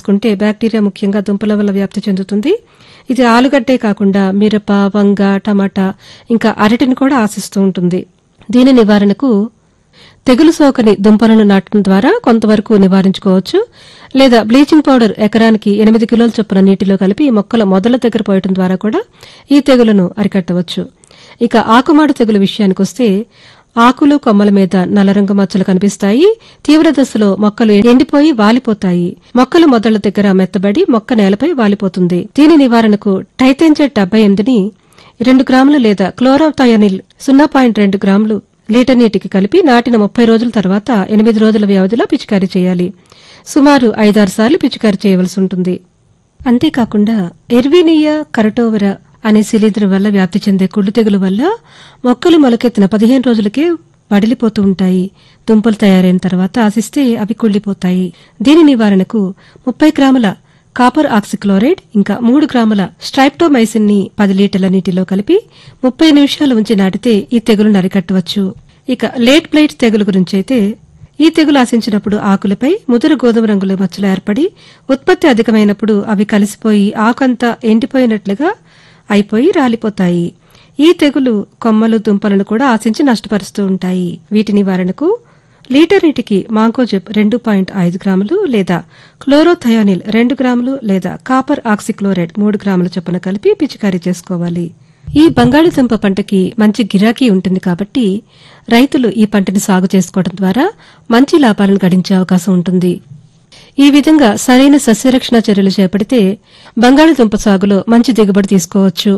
తీసుకుంటే బ్యాక్టీరియా ముఖ్యంగా దుంపల వల్ల వ్యాప్తి చెందుతుంది ఇది ఆలుగడ్డే కాకుండా మిరప వంగ టమాటా ఇంకా అరటిని కూడా ఆశిస్తూ ఉంటుంది దీని నివారణకు తెగులు సోకని దుంపలను నాటడం ద్వారా కొంతవరకు నివారించుకోవచ్చు లేదా బ్లీచింగ్ పౌడర్ ఎకరానికి ఎనిమిది కిలోల చొప్పున నీటిలో కలిపి మొక్కల మొదల దగ్గర పోయటం ద్వారా కూడా ఈ తెగులను అరికట్టవచ్చు ఇక ఆకుమాడు తెగులు విషయానికొస్తే ఆకులు కొమ్మల మీద నల్లరంగు మచ్చలు కనిపిస్తాయి తీవ్ర దశలో మొక్కలు ఎండిపోయి వాలిపోతాయి మొక్కల మొదళ్ల దగ్గర మెత్తబడి మొక్క నేలపై వాలిపోతుంది దీని నివారణకు టైతెంజెట్ డెబ్బై ఎనిమిదిని రెండు గ్రాములు లేదా క్లోరోథయానిల్ సున్నా పాయింట్ రెండు గ్రాములు లీటర్ నీటికి కలిపి నాటిన ముప్పై రోజుల తర్వాత ఎనిమిది రోజుల వ్యవధిలో పిచికారీ చేయాలి సుమారు ఐదారు సార్లు పిచికారీ చేయవలసి ఉంటుంది అంతేకాకుండా ఎర్వీనియా కరటోవర అనే శిలీంధ్రం వల్ల వ్యాప్తి చెందే కుళ్ళు తెగులు వల్ల మొక్కలు మొలకెత్తిన పదిహేను రోజులకే వడిలిపోతూ ఉంటాయి దుంపలు తయారైన తర్వాత ఆశిస్తే అవి కుళ్ళిపోతాయి దీని నివారణకు ముప్పై గ్రాముల కాపర్ ఆక్సిక్లోరైడ్ ఇంకా మూడు గ్రాముల స్ట్రైప్టోమైసిన్ ని పది లీటర్ల నీటిలో కలిపి ముప్పై నిమిషాలు ఉంచి నాటితే ఈ తెగులు అరికట్టవచ్చు ఇక లేట్ బ్లైట్ తెగులు గురించైతే ఈ తెగులు ఆశించినప్పుడు ఆకులపై ముదురు గోధుమ రంగుల మచ్చలు ఏర్పడి ఉత్పత్తి అధికమైనప్పుడు అవి కలిసిపోయి ఆకంతా ఎండిపోయినట్లుగా అయిపోయి రాలిపోతాయి ఈ తెగులు కొమ్మలు దుంపలను కూడా ఆశించి నష్టపరుస్తూ ఉంటాయి వీటి నివారణకు లీటర్ నీటికి మాంకోజెబ్ రెండు పాయింట్ ఐదు గ్రాములు లేదా క్లోరోథయానిల్ రెండు గ్రాములు లేదా కాపర్ ఆక్సిక్లోరైడ్ మూడు గ్రాముల చొప్పున కలిపి పిచికారీ చేసుకోవాలి ఈ బంగాళదుంప పంటకి మంచి గిరాకీ ఉంటుంది కాబట్టి రైతులు ఈ పంటని సాగు చేసుకోవడం ద్వారా మంచి లాభాలను గడించే అవకాశం ఉంటుంది ఈ విధంగా సరైన సస్యరక్షణ చర్యలు చేపడితే బంగాళదుంప సాగులో మంచి దిగుబడి తీసుకోవచ్చు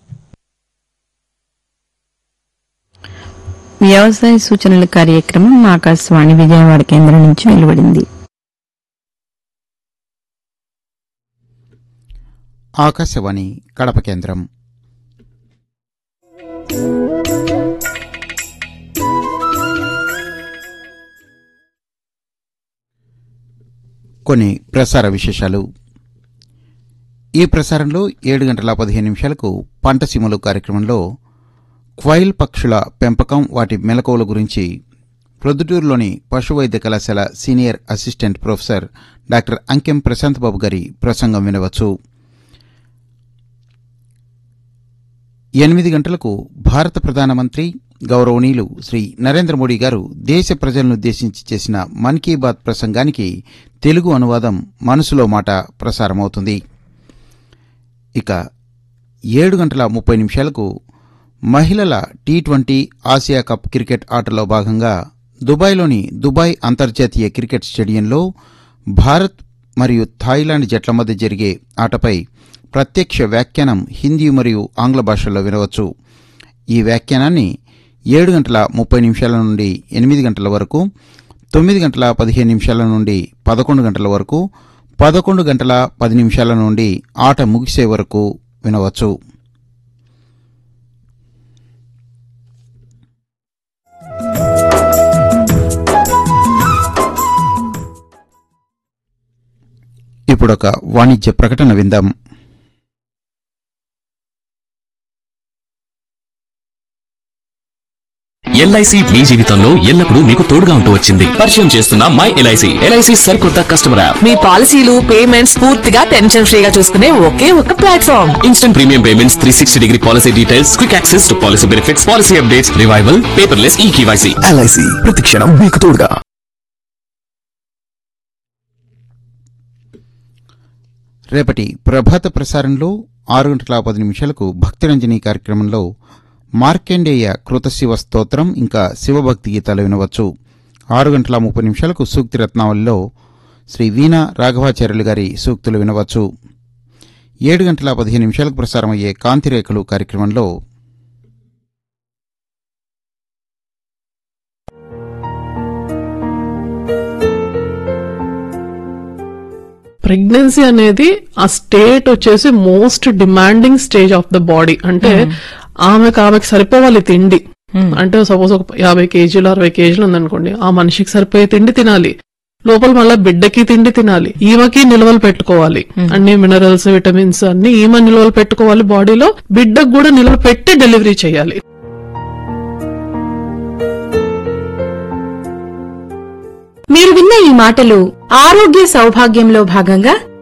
వ్యవసాయ సూచనల కార్యక్రమం ఆకాశవాణి విజయవాడ కేంద్రం నుంచి వెలువడింది ఆకాశవాణి కడప కేంద్రం కొన్ని ప్రసార విశేషాలు ఈ ప్రసారంలో ఏడు గంటల పదిహేను నిమిషాలకు పంట సీమలు కార్యక్రమంలో క్వైల్ పక్షుల పెంపకం వాటి మెలకువల గురించి ప్రొద్దుటూరులోని పశు వైద్య కళాశాల senior assistant professor doctor Ankem Prashant Babu గారి ప్రసంగం వినవచ్చు ఎనిమిది గంటలకు భారత ప్రధానమంత్రి గౌరవనీయులు శ్రీ నరేంద్ర మోడీ గారు దేశ ప్రజలను ఉద్దేశించి చేసిన మన్ కీ బాత్ ప్రసంగానికి తెలుగు అనువాదం మనసులో మాట ప్రసారమవుతుంది ఇక ఏడు గంటల ముప్పై నిమిషాలకు మహిళల T twenty Asia cup cricket ఆటలో భాగంగా దుబాయ్లోని దుబాయ్ అంతర్జాతీయ క్రికెట్ స్టేడియంలో భారత్ మరియు థాయిలాండ్ జట్ల మధ్య జరిగే ఆటపై ప్రత్యక్ష వ్యాఖ్యానం హిందీ మరియు ఆంగ్ల భాషల్లో వినవచ్చు ఈ వ్యాఖ్యానాన్ని ఏడు గంటల ముప్పై నిమిషాల నుండి ఎనిమిది గంటల వరకు తొమ్మిది గంటల పదిహేను నిమిషాల నుండి పదకొండు గంటల వరకు పదకొండు గంటల పది నిమిషాల నుండి ఆట ముగిసే వరకు వినవచ్చు ఇప్పుడొక వాణిజ్య ప్రకటన విందాం ఎల్ఐసి మీ జీవితంలో ఎల్లప్పుడూ మీకు తోడుగా ఉంటూ వచ్చింది పరిచయం చేస్తున్న మై ఎల్ఐసి ఎల్ఐసి సరికొత్త కస్టమర్ యాప్ మీ పాలసీలు పేమెంట్స్ పూర్తిగా టెన్షన్ ఫ్రీగా చూసుకునే ఒకే ఒక platform instant premium payments three sixty degree policy details quick access to policy benefits policy updates revival paperless e KYC LIC ప్రతిక్షణం మీకు తోడుగా రేపటి ప్రభాత ప్రసారంలో ఆరు గంటల పది నిమిషాలకు భక్తిరంజని కార్యక్రమంలో మార్కండేయ కృతశివ స్తోత్రం ఇంకా శివభక్తి గీతాలు వినవచ్చు ఆరు గంటల ముప్పై నిమిషాలకు సూక్తి రత్నావళిలో శ్రీ వీణ రాఘవాచార్యులు గారి సూక్తులు వినవచ్చు ఏడు గంటల పదిహేను నిమిషాలకు ప్రసారమయ్యే కాంతిరేఖలు కార్యక్రమంలో ప్రెగ్నెన్సీ అనేది ఆ స్టేట్ వచ్చేసి most demanding stage of the body అంటే ఆమెకు ఆమెకు సరిపోవాలి తిండి అంటే సపోజ్ ఒక యాభై కేజీలు అరవై కేజీలు ఉందనుకోండి ఆ మనిషికి సరిపోయే తిండి తినాలి లోపల మళ్ళీ బిడ్డకి తిండి తినాలి ఈమెకి నిల్వలు పెట్టుకోవాలి అన్ని మినరల్స్ విటమిన్స్ అన్ని ఈమె నిల్వలు పెట్టుకోవాలి బాడీలో బిడ్డకు కూడా నిల్వ పెట్టి డెలివరీ చేయాలి మీరు విన్న ఈ మాటలు ఆరోగ్య సౌభాగ్యంలో భాగంగా